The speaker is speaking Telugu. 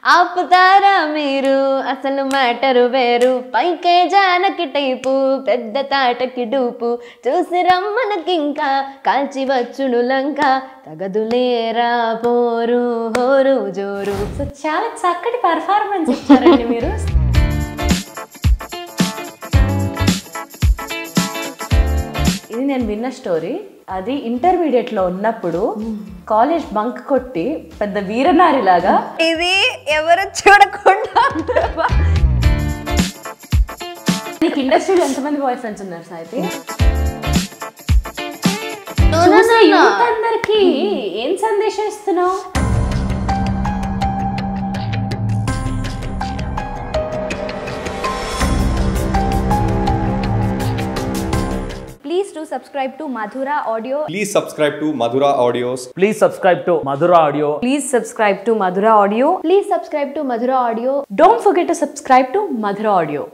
ఆపుతారా మీరు అసలు మ్యాటరు వేరు పైకే జానకి టైపు పెద్ద తాటకి డూపు చూసి రమ్మనకింకా కాల్చి వచ్చును లంక తగదులేరా పోరు హోరు జోరు సో చాలా చక్కటి పర్ఫార్మెన్స్ ఇచ్చారండి మీరు ఇది నేను విన్న స్టోరీ అది ఇంటర్మీడియట్ లో ఉన్నప్పుడు కాలేజ్ బంక్ కొట్టి పెద్ద వీరనారి లాగా ఇది ఎవరు చూడకుండా నీకు ఇండస్ట్రీలో ఎంతమంది బాయ్ ఫ్రెండ్స్ ఉన్నారు సాయితి No, no, చూసే no, no. యూత్ అందరికి ఏం సందేశం ఇస్తున్నావు Please do subscribe to Madhura Audio. Please subscribe to Madhura Audios. Please subscribe to Madhura Audio. Please subscribe to Madhura Audio please subscribe to Madhura Audio don't forget to subscribe to Madhura audio